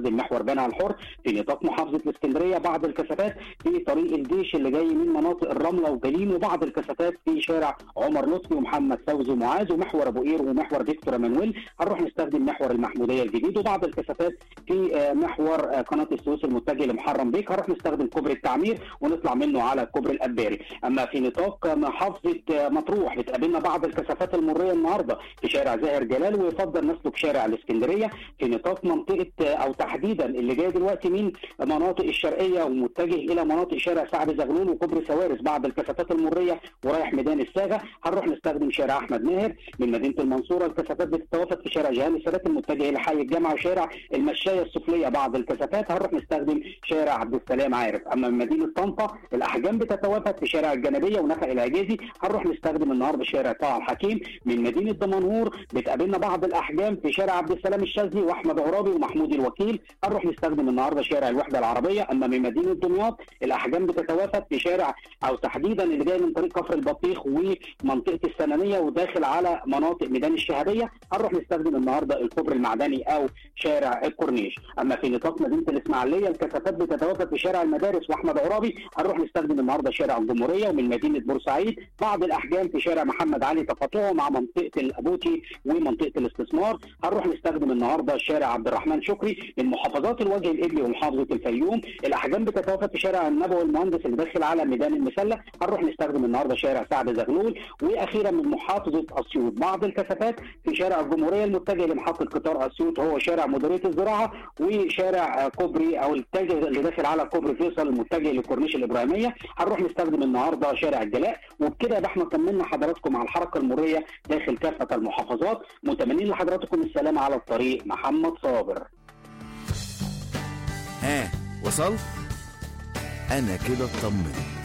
نستخدم محور بنها الحر في نطاق محافظه الاسكندريه بعض الكثافات في طريق الجيش اللي جاي من مناطق الرمله وجليم وبعض الكثافات في شارع عمر لطفي ومحمد فوزي معاذ ومحور ابو قير ومحور فيكتور مانويل هنروح نستخدم محور المحموديه الجديد وبعض الكثافات في آه، محور آه، قناه السويس المتجه لمحرم بيك هنروح نستخدم كوبري التعمير ونطلع منه على كوبري الاباري اما في نطاق محافظه آه، مطروح بتقابلنا بعض الكثافات المريه النهارده في شارع زاهر جلال ويفضل نسلك شارع الاسكندريه في نطاق منطقه آه، او تحديدا اللي جاي دلوقتي من مناطق الشرقيه ومتجه الى مناطق شارع سعد زغلول وكوبري سوارس بعض الكثافات المريه ورايح ميدان الساغه هنروح نستخدم شارع احمد ماهر من مدينه المنصوره الكثافات بتتوافد في شارع جهان السادات المتجه الى حي الجامعه وشارع المشايه السفليه بعض الكثافات هنروح نستخدم شارع عبد السلام عارف اما من مدينه طنطا الاحجام بتتوافد في شارع الجنبيه ونفق العجيزي هنروح نستخدم النهارده شارع طه الحكيم من مدينه دمنهور بتقابلنا بعض الاحجام في شارع عبد السلام الشاذلي واحمد عرابي ومحمود الوكيل هنروح نستخدم النهارده شارع الوحده العربيه اما من مدينه دمياط الاحجام بتتوافد في شارع او تحديدا اللي جاي من طريق كفر البطيخ ومنطقه السنانيه وداخل على مناطق ميدان الشهاديه هنروح نستخدم النهارده الكوبري المعدني او شارع الكورنيش اما في نطاق مدينه الاسماعيليه الكثافات بتتوافد في شارع المدارس واحمد عرابي هنروح نستخدم النهارده شارع الجمهوريه ومن مدينه بورسعيد بعض الاحجام في شارع محمد علي تقاطعه مع منطقه الابوتي ومنطقه الاستثمار هنروح نستخدم النهارده شارع عبد الرحمن شكري من محافظات الوجه الابلي ومحافظه الفيوم الاحجام بتتوافد في شارع النبوي المهندس اللي داخل على ميدان المسله هنروح نستخدم النهارده شارع سعد زغلول واخيرا من محافظه اسيوط بعض الكثافات في شارع الجمهوريه المتجه لمحطه قطار اسيوط هو شارع مديريه الزراعه وشارع آه، كوبري او الاتجه اللي داخل على كوبري فيصل المتجه لكورنيش الابراهيميه هنروح نستخدم النهارده شارع الجلاء وبكده يبقى احنا طمنا حضراتكم على الحركه المريه داخل كافه المحافظات متمنين لحضراتكم السلامه على الطريق محمد صابر ها وصلت انا كده اطمنت